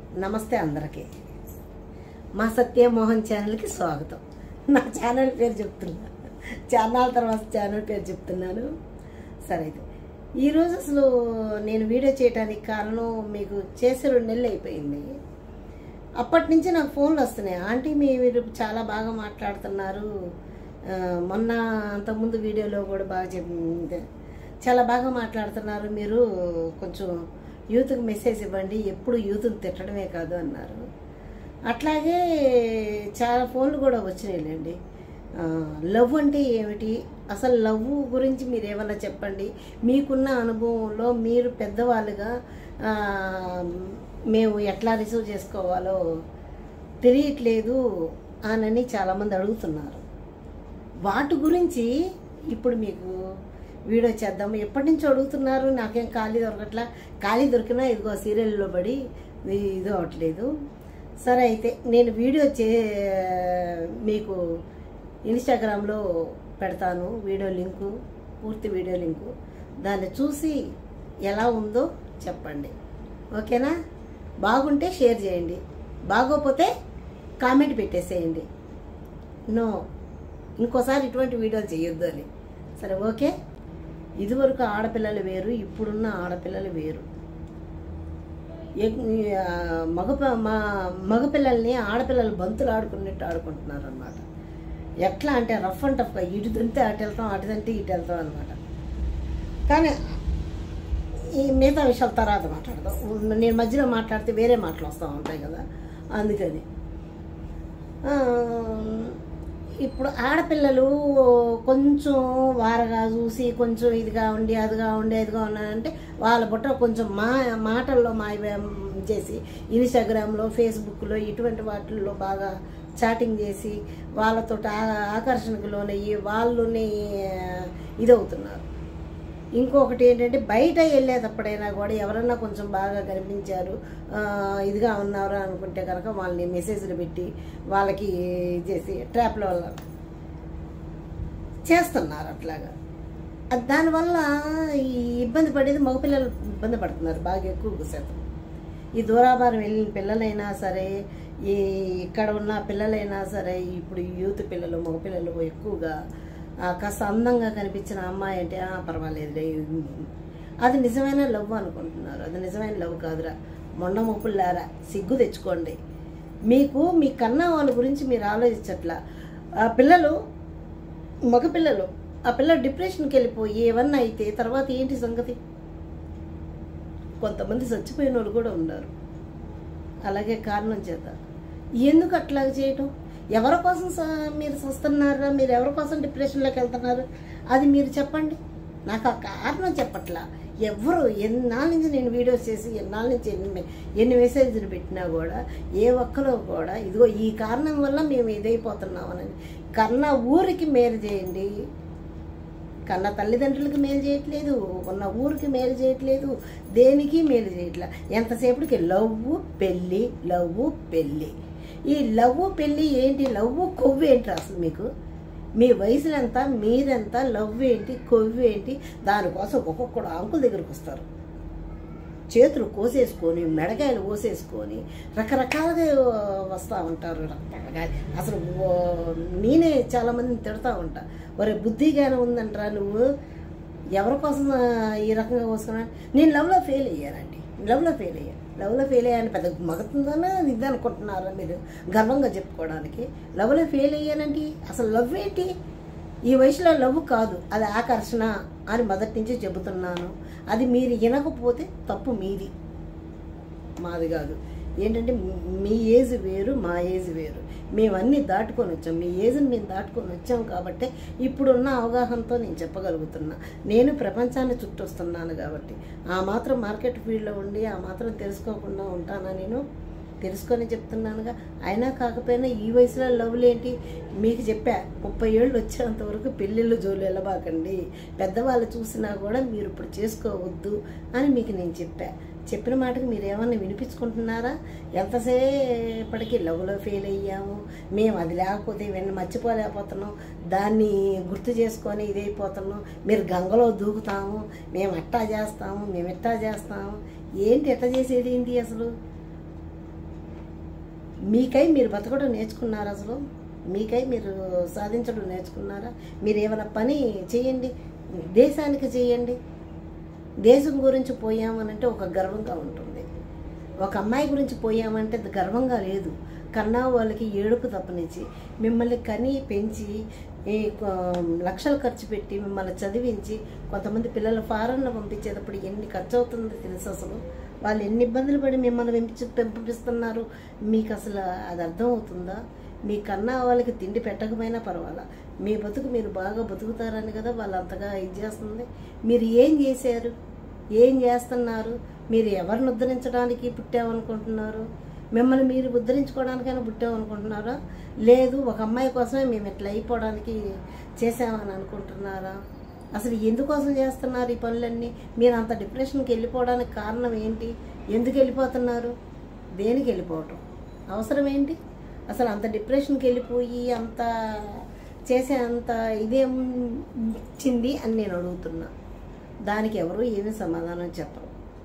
నమస్తే అందరికీ మా సత్యమోహన్ ఛానల్కి స్వాగతం నా ఛానల్ పేరు చెప్తున్నా ఛానల్ తర్వాత ఛానల్ పేరు చెప్తున్నాను సరే అయితే ఈరోజు అసలు నేను వీడియో చేయడానికి కారణం మీకు చేసే రెండు నెలలు అయిపోయింది అప్పటి నుంచి నాకు ఫోన్లు వస్తున్నాయి ఆంటీ మీరు చాలా బాగా మాట్లాడుతున్నారు ఆ, మొన్న అంతకుముందు వీడియోలో కూడా బాగా చెప్పింది చాలా బాగా మాట్లాడుతున్నారు మీరు కొంచెం యూత్కి మెసేజ్ ఇవ్వండి ఎప్పుడు యూత్ని తిట్టడమే కాదు అన్నారు అట్లాగే చాలా ఫోన్లు కూడా వచ్చినాయిలేండి ఆ, లవ్ అంటే ఏమిటి అసలు లవ్ గురించి మీరు ఏమన్నా చెప్పండి మీకున్న అనుభవంలో మీరు పెద్దవాళ్ళుగా ఆ, మేము ఎట్లా రిసీవ్ చేసుకోవాలో తెలియట్లేదు అనని చాలామంది అడుగుతున్నారు వాటి గురించి ఇప్పుడు మీకు వీడియో చేద్దాము ఎప్పటి నుంచి అడుగుతున్నారు నాకేం ఖాళీ దొరకట్లా ఖాళీ దొరికినా ఇదిగో సీరియల్లో పడి ఇది ఇది అవట్లేదు సరే అయితే నేను వీడియో చే మీకు ఇన్స్టాగ్రామ్లో పెడతాను వీడియో లింకు పూర్తి వీడియో లింకు దాన్ని చూసి ఎలా ఉందో చెప్పండి ఓకేనా బాగుంటే షేర్ చేయండి బాగోపోతే కామెంట్ పెట్టేసేయండి నో ఇంకోసారి ఇటువంటి వీడియోలు చేయొద్దు అని సరే ఓకే ఇదివరకు ఆడపిల్లలు వేరు ఇప్పుడున్న ఆడపిల్లలు వేరు ఏ- ఆ, మగ మా మగపిల్లల్ని ఆడపిల్లలు బంతులు ఆడుకున్నట్టు ఆడుకుంటున్నారు అనమాట ఎట్లా అంటే రఫ్ అండ్ టఫ్గా ఇటు తింటే అటు వెళ్తాం అటు తింటే ఇటు వెళ్తాం అనమాట కానీ ఈ మిగతా విషయాల తర్వాత మాట్లాడదాం నేను మధ్యలో మాట్లాడితే వేరే మాటలు వస్తూ ఉంటాయి కదా అందుకని ఆ, ఇప్పుడు ఆడపిల్లలు కొంచెం వారగా చూసి కొంచెం ఇదిగా ఉండి అదిగా ఉండి అదిగా ఉన్నారంటే వాళ్ళ బుట్ట కొంచెం మా మాటల్లో మాయ చేసి ఇన్స్టాగ్రామ్లో ఫేస్బుక్లో ఇటువంటి వాటిల్లో బాగా చాటింగ్ చేసి వాళ్ళతో ఆకర్షణకు లోనయ్యి వాళ్ళని ఇదవుతున్నారు ఇంకొకటి ఏంటంటే బయట వెళ్ళేటప్పుడైనా కూడా ఎవరన్నా కొంచెం బాగా కనిపించారు ఆ, ఇదిగా ఉన్నారు అనుకుంటే కనుక వాళ్ళని మెసేజ్లు పెట్టి వాళ్ళకి ఇది చేసి ట్రాప్ల వల్ల చేస్తున్నారు అట్లాగా అది దానివల్ల ఈ ఇబ్బంది పడేది మగపిల్లలు ఇబ్బంది పడుతున్నారు బాగా ఎక్కువ శాతం ఈ దూరాభారం వెళ్ళిన పిల్లలైనా సరే ఈ ఇక్కడ ఉన్న పిల్లలైనా సరే ఇప్పుడు యూత్ పిల్లలు మగపిల్లలు ఎక్కువగా ఆ, కాస్త అందంగా కనిపించిన అమ్మాయి అంటే "ఆ, పర్వాలేదులే అది నిజమైన లవ్ అనుకుంటున్నారు అది నిజమైన లవ్ కాదురా మొండ మొప్పుల్లారా సిగ్గు తెచ్చుకోండి మీకు మీ కన్నా వాళ్ళ గురించి మీరు ఆలోచించట్లా ఆ పిల్లలు మగపిల్లలు ఆ పిల్ల డిప్రెషన్కి వెళ్ళిపోయి ఏమన్నా అయితే తర్వాత ఏంటి సంగతి కొంతమంది చచ్చిపోయిన వాళ్ళు కూడా ఉన్నారు అలాగే కారణం చేత ఎందుకు అట్లా చేయటం ఎవరి కోసం స- మీరు చూస్తున్నారా మీరు ఎవరి కోసం డిప్రెషన్లోకి వెళ్తున్నారు అది మీరు చెప్పండి నాకు ఆ కారణం చెప్పట్లా ఎవరు ఎన్నాళ్ళ నుంచి నేను వీడియోస్ చేసి ఎన్నాళ్ళ నుంచి ఎన్ని ఎన్ని మెసేజ్లు పెట్టినా కూడా ఏ ఒక్కరో కూడా ఇదిగో ఈ కారణం వల్ల మేము ఇదైపోతున్నామని కన్నా ఊరికి మేలు చేయండి కన్న తల్లిదండ్రులకి మేలు చేయట్లేదు ఉన్న ఊరికి మేలు చేయట్లేదు దేనికి మేలు చేయట్లే ఎంతసేపటికి లవ్వు పెళ్ళి లవ్వు పెళ్ళి ఈ లవ్వు పెళ్ళి ఏంటి లవ్వు కొవ్వు ఏంటి అసలు మీకు మీ వయసులు ఎంత మీరెంత లవ్ ఏంటి కొవ్వు ఏంటి దానికోసం ఒక్కొక్కడు అంకుల దగ్గరికి వస్తారు చేతులు కోసేసుకొని మెడకాయలు కోసేసుకొని రకరకాలుగా వస్తూ ఉంటారు రకరకాలుగా అసలు ఓ- నేనే చాలామందిని తిడతా ఉంటా ఒరే బుద్ధి జ్ఞానం ఉందంటరా నువ్వు ఎవరి కోసం ఆ, ఈ రకంగా కోసుకున్నా నేను లవ్లో ఫెయిల్ అయ్యానండి లవ్లో ఫెయిల్ అయ్యాను లవ్లో ఫెయిల్ అయ్యాను పెద్ద మగతుందనే ఇది అనుకుంటున్నారా మీరు గర్వంగా చెప్పుకోవడానికి లవ్లో ఫెయిల్ అయ్యానండి అసలు లవ్ ఏంటి ఈ వయసులో లవ్ కాదు అది ఆకర్షణ అని మొదటి నుంచి చెబుతున్నాను అది మీరు వినకపోతే తప్పు మీది మాది కాదు ఏంటంటే మీ ఏజ్ వేరు మా ఏజ్ వేరు మేమన్నీ దాటుకొని వచ్చాం మీ ఏజ్ని మేము దాటుకొని వచ్చాం కాబట్టి ఇప్పుడున్న అవగాహనతో నేను చెప్పగలుగుతున్నా నేను ప్రపంచాన్ని చుట్టొస్తున్నాను కాబట్టి ఆ మాత్రం మార్కెట్ ఫీల్డ్లో ఉండి ఆ మాత్రం తెలుసుకోకుండా ఉంటానా నేను తెలుసుకొని చెప్తున్నానుగా అయినా కాకపోయినా ఈ వయసులో లవ్లు ఏంటి మీకు చెప్పా ముప్పై ఏళ్ళు వచ్చేంత వరకు పెళ్ళిళ్ళు జోలు వెళ్ళబాకండి పెద్దవాళ్ళు చూసినా కూడా మీరు ఇప్పుడు చేసుకోవద్దు అని మీకు నేను చెప్పా చెప్పిన మాటకి మీరు ఏమన్నా వినిపించుకుంటున్నారా ఎంతసేపటికి లవ్లో ఫెయిల్ అయ్యాము మేము అది లేకపోతే ఇవన్నీ మర్చిపోలేకపోతున్నాం దాన్ని గుర్తు చేసుకొని ఇదైపోతున్నాం మీరు గంగలో దూకుతాము మేము ఎట్టా చేస్తాము మేము ఎట్టా చేస్తాము ఏంటి ఎట్ట చేసేది ఏంటి అసలు మీకై మీరు బతకడం నేర్చుకున్నారా అసలు మీకై మీరు సాధించడం నేర్చుకున్నారా మీరు ఏమైనా పని చేయండి దేశానికి చేయండి దేశం గురించి పోయామనంటే ఒక గర్వంగా ఉంటుంది ఒక అమ్మాయి గురించి పోయామంటే అది గర్వంగా లేదు కన్నా వాళ్ళకి ఏడుపు తప్పనిచ్చి మిమ్మల్ని కని పెంచి ఈ కొ- లక్షలు ఖర్చు పెట్టి మిమ్మల్ని చదివించి కొంతమంది పిల్లలు ఫారెన్లో పంపించేటప్పుడు ఎన్ని ఖర్చు అవుతుందో తెలుసు అసలు వాళ్ళు ఎన్ని ఇబ్బందులు పడి మిమ్మల్ని పెంపించి పెంపిస్తున్నారు మీకు అసలు అది అర్థం అవుతుందా మీ కన్నా వాళ్ళకి తిండి పెట్టకపోయినా పర్వాలా మీ బతుకు మీరు బాగా బతుకుతారని కదా వాళ్ళు అంతగా ఇది చేస్తుంది మీరు ఏం చేశారు ఏం చేస్తున్నారు మీరు ఎవరిని ఉద్ధరించడానికి పుట్టామనుకుంటున్నారు మిమ్మల్ని మీరు ఉద్ధరించుకోవడానికైనా పుట్టామనుకుంటున్నారా లేదు ఒక అమ్మాయి కోసమే మేము ఇట్లా అయిపోవడానికి చేసామని అనుకుంటున్నారా అసలు ఎందుకోసం చేస్తున్నారు ఈ పనులన్నీ మీరు అంత డిప్రెషన్కి వెళ్ళిపోవడానికి కారణం ఏంటి ఎందుకు వెళ్ళిపోతున్నారు దేనికి వెళ్ళిపోవటం అవసరం ఏంటి అసలు అంత డిప్రెషన్కి వెళ్ళిపోయి అంత చేసే అంత ఇదేం ఇచ్చింది అని నేను అడుగుతున్నా దానికి ఎవరు ఏమీ సమాధానం చెప్పరు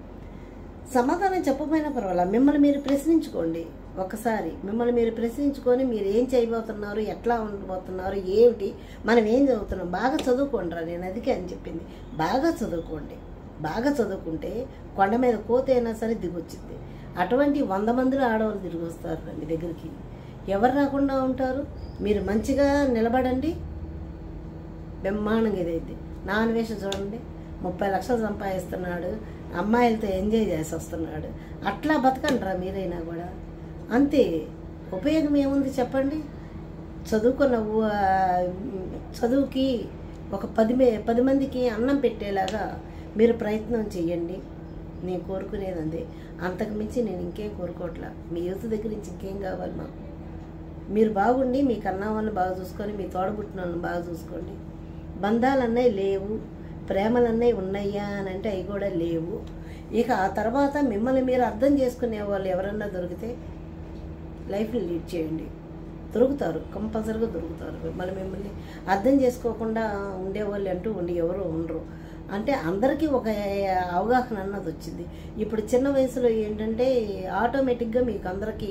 సమాధానం చెప్పకపోయినా పర్వాలా మిమ్మల్ని మీరు ప్రశ్నించుకోండి ఒకసారి మిమ్మల్ని మీరు ప్రశ్నించుకొని మీరు ఏం చేయబోతున్నారు ఎట్లా ఉండబోతున్నారు ఏమిటి మనం ఏం చదువుతున్నాం బాగా చదువుకోండి రా నేను అదికే అని చెప్పింది బాగా చదువుకోండి బాగా చదువుకుంటే కొండ మీద కోత అయినా సరే దిగొచ్చింది అటువంటి వంద మందిలో ఆడవాళ్ళు తిరిగి వస్తారు రా మీ దగ్గరికి ఎవరు రాకుండా ఉంటారు మీరు మంచిగా నిలబడండి బ్రహ్మాండంగా ఇదైంది నా అన్వేషణ చూడండి ముప్పై లక్షలు సంపాదిస్తున్నాడు అమ్మాయిలతో ఎంజాయ్ చేసి వస్తున్నాడు అట్లా బతకండి రా మీరైనా కూడా అంతే ఉపయోగం ఏముంది చెప్పండి చదువుకున్న ఊ- ఆ, చదువుకి ఒక పది మే- పది మందికి అన్నం పెట్టేలాగా మీరు ప్రయత్నం చేయండి నేను కోరుకునేది అంతే అంతకు మించి నేను ఇంకేం కోరుకోవట్లా మీ యూత్ దగ్గర నుంచి ఇంకేం కావాలి మాకు మీరు బాగుండి మీ కన్నా వాళ్ళని బాగా చూసుకొని మీ తోడబుట్టిన వాళ్ళని బాగా చూసుకోండి బంధాలన్నవి లేవు ప్రేమలన్నవి ఉన్నాయా అని అంటే అవి కూడా లేవు ఇక ఆ తర్వాత మిమ్మల్ని మీరు అర్థం చేసుకునే వాళ్ళు ఎవరన్నా దొరికితే లైఫ్ని లీడ్ చేయండి దొరుకుతారు కంపల్సరీగా దొరుకుతారు మిమ్మల్ని మిమ్మల్ని అర్థం చేసుకోకుండా ఉండేవాళ్ళు అంటూ ఉండి ఎవరు ఉండరు అంటే అందరికీ ఒక అవగాహన అన్నది వచ్చింది ఇప్పుడు చిన్న వయసులో ఏంటంటే ఆటోమేటిక్గా మీకు అందరికీ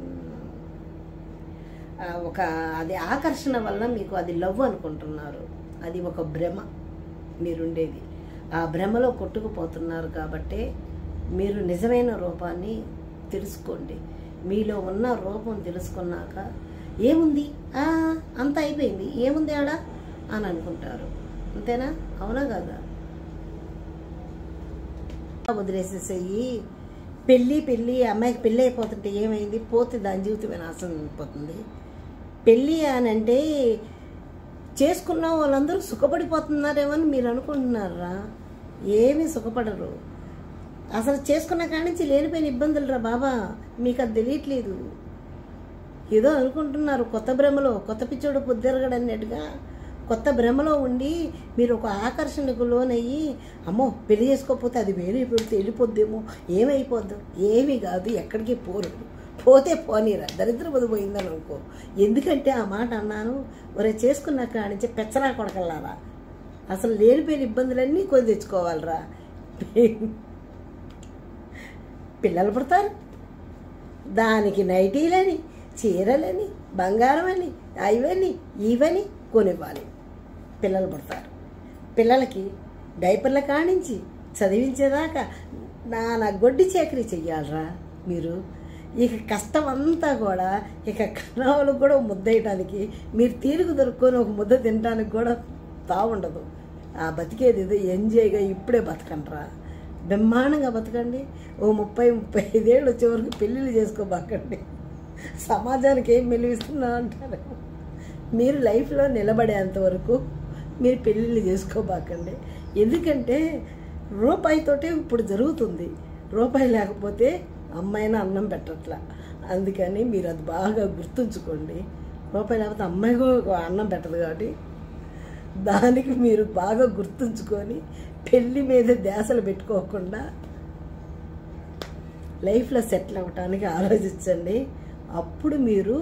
ఆ, ఒక అది ఆకర్షణ వల్ల మీకు అది లవ్ అనుకుంటున్నారు అది ఒక భ్రమ మీరుండేది ఆ భ్రమలో కొట్టుకుపోతున్నారు కాబట్టి మీరు నిజమైన రూపాన్ని తెలుసుకోండి మీలో ఉన్న రూపం తెలుసుకున్నాక ఏముంది ఆ, అంత అయిపోయింది ఏముంది ఆడ అని అనుకుంటారు అంతేనా అవునా కదా వదిలేసేసేయి పెళ్ళి పెళ్ళి అమ్మాయికి పెళ్ళి అయిపోతుంటే ఏమైంది పోతే దాని జీవితమే నాశనం అయిపోతుంది పెళ్ళి అని అంటే చేసుకున్న వాళ్ళందరూ సుఖపడిపోతున్నారేమో అని మీరు అనుకుంటున్నారా ఏమీ సుఖపడరు అసలు చేసుకున్న కాడి నుంచి లేనిపోయిన ఇబ్బందులు రా బాబా మీకు అది తెలియట్లేదు ఏదో అనుకుంటున్నారు కొత్త భ్రమలో కొత్త పిచ్చోడు పొద్దురగడు అన్నట్టుగా కొత్త భ్రమలో ఉండి మీరు ఒక ఆకర్షణకు లోనయ్యి అమ్మో పెళ్లి చేసుకోకపోతే అది వేరే పెడితే వెళ్ళిపోద్దేమో ఏమైపోద్దు ఏమీ కాదు ఎక్కడికి పోరు పోతే పోనీరా దరిద్ర పోయిందని అనుకో ఎందుకంటే ఆ మాట అన్నాను ఒరే చేసుకున్న కాడి నుంచి పెచ్చరా కొడకల్లారా అసలు లేనిపోయిన ఇబ్బందులన్నీ కొని తెచ్చుకోవాలిరా పిల్లలు పుడతారు దానికి నైటీలని చీరలని బంగారం అని అవని ఇవని కొనివ్వాలి పిల్లలు పుడతారు పిల్లలకి డైపర్ల కానించి చదివించేదాకా నానా గొడ్డి చాకరీ చెయ్యాలరా మీరు ఇక కష్టం అంతా కూడా ఇక కన్నవాళ్ళకు కూడా ముద్దేయటానికి మీరు తీరుకు దొరుకుకొని ఒక ముద్ద తినడానికి కూడా తావుండదు ఆ బతికేది ఏదో ఎంజాయ్గా ఇప్పుడే బతకండిరా బ్రహ్మాండంగా బతకండి ఓ ముప్పై ముప్పై ఐదేళ్ళు వచ్చే వరకు పెళ్ళిళ్ళు చేసుకోబాకండి సమాజానికి ఏం మెలిగిస్తున్నా అంటారు మీరు లైఫ్లో నిలబడేంత వరకు మీరు పెళ్ళిళ్ళు చేసుకోబాకండి ఎందుకంటే రూపాయితోటే ఇప్పుడు జరుగుతుంది రూపాయి లేకపోతే అమ్మాయినా అన్నం పెట్టట్లా అందుకని మీరు అది బాగా గుర్తుంచుకోండి రూపాయి లేకపోతే అమ్మాయి కూడా అన్నం పెట్టదు కాబట్టి దానికి మీరు బాగా గుర్తుంచుకొని పెళ్లి మీద ధ్యాసలు పెట్టుకోకుండా లైఫ్లో సెటిల్ అవ్వటానికి ఆలోచించండి అప్పుడు మీరు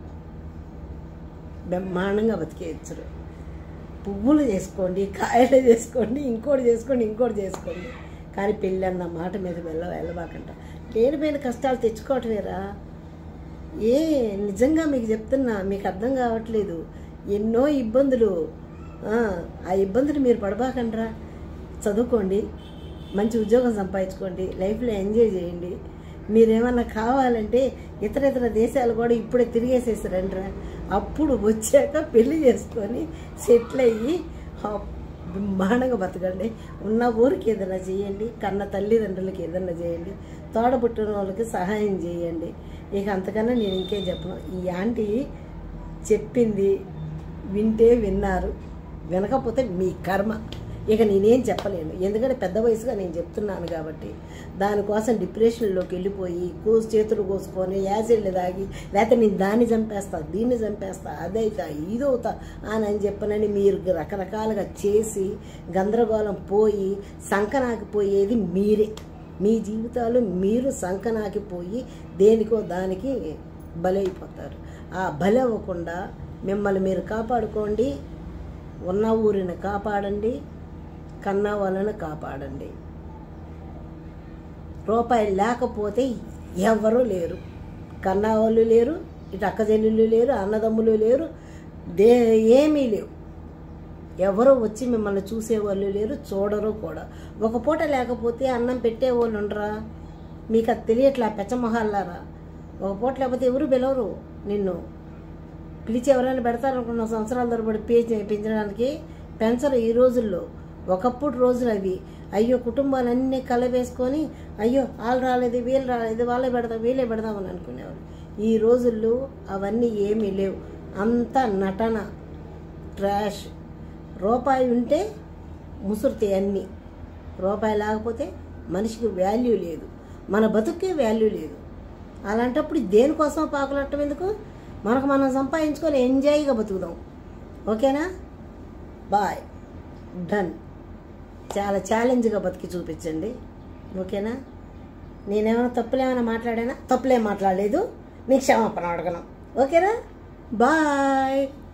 బ్రహ్మాండంగా బతికేయచ్చు పువ్వులు చేసుకోండి కాయలు చేసుకోండి ఇంకోటి చేసుకోండి ఇంకోటి చేసుకోండి కానీ పెళ్ళి అన్న మాట మీద వెళ్ళ వెళ్ళబాకంట లేనిపోయిన కష్టాలు తెచ్చుకోవటమేరా ఏ నిజంగా మీకు చెప్తున్నా మీకు అర్థం కావట్లేదు ఎన్నో ఇబ్బందులు ఆ, ఆ ఇబ్బందులు మీరు పడబాకండ్రా చదువుకోండి మంచి ఉద్యోగం సంపాదించుకోండి లైఫ్లో ఎంజాయ్ చేయండి మీరేమన్నా కావాలంటే ఇతర ఇతర దేశాలు కూడా ఇప్పుడే తిరిగేసేసి రండిరా అప్పుడు వచ్చాక పెళ్లి చేసుకొని సెటిల్ అయ్యి ఆ బ్రహ్మాండంగా బతకండి ఉన్న ఊరికి ఏదైనా చేయండి కన్న తల్లిదండ్రులకి ఏదైనా చేయండి తోడబుట్టిన వాళ్ళకి సహాయం చేయండి ఇక అంతకన్నా నేను ఇంకేం చెప్పను ఈ ఆంటీ చెప్పింది వింటే విన్నారు వినకపోతే మీ కర్మ ఇక నేనేం చెప్పలేను ఎందుకంటే పెద్ద వయసుగా నేను చెప్తున్నాను కాబట్టి దానికోసం డిప్రెషన్లోకి వెళ్ళిపోయి కోసి చేతులు కోసుకొని యాసిడ్లు తాగి లేకపోతే నేను దాన్ని చంపేస్తా దీన్ని చంపేస్తా అదైతా ఇదవుతా అని అని చెప్పనని మీరు రకరకాలుగా చేసి గందరగోళం పోయి సంకనాకిపోయేది మీరే మీ జీవితాలు మీరు సంకనాకిపోయి దేనికో దానికి బలైపోతారు ఆ బలి అవ్వకుండా మిమ్మల్ని మీరు కాపాడుకోండి ఉన్న ఊరిని కాపాడండి కన్న వాళ్ళని కాపాడండి రూపాయి లేకపోతే ఎవరూ లేరు కన్నా వాళ్ళు లేరు ఇటు అక్క చెల్లెళ్ళు లేరు అన్నదమ్ములు లేరు దే ఏమీ లేవు ఎవరో వచ్చి మిమ్మల్ని చూసేవాళ్ళు లేరు చూడరు కూడా ఒక పూట లేకపోతే అన్నం పెట్టేవాళ్ళు ఉండరా మీకు అది తెలియట్లా పెచ్చమొహాలారా ఒక పూట లేకపోతే ఎవరు పిలవరు నిన్ను పిలిచి ఎవరైనా పెడతారనుకున్న సంవత్సరాల తరబడి పేజ్ పెంచడానికి పెంచరు ఈ రోజుల్లో ఒకప్పుడు రోజులు అవి అయ్యో కుటుంబాలన్నీ కలవేసుకొని అయ్యో వాళ్ళు రాలేదు వీళ్ళు రాలేదు వాళ్ళే పెడదాం వీళ్ళే పెడదామని అనుకునేవారు ఈ రోజుల్లో అవన్నీ ఏమీ లేవు అంతా నటన ట్రాష్ రూపాయి ఉంటే ముసురుతాయి అన్నీ రూపాయి లేకపోతే మనిషికి వాల్యూ లేదు మన బతుకే వాల్యూ లేదు అలాంటప్పుడు దేనికోసం పాకులట్టం ఎందుకు మనకు మనం సంపాదించుకొని ఎంజాయ్గా బతుకుదాం ఓకేనా బాయ్ డన్ చాలా ఛాలెంజ్గా బతికి చూపించండి ఓకేనా నేనేమైనా తప్పులేమైనా మాట్లాడానా తప్పులేం మాట్లాడలేదు నీకు క్షమాపణ అడగను ఓకేనా బాయ్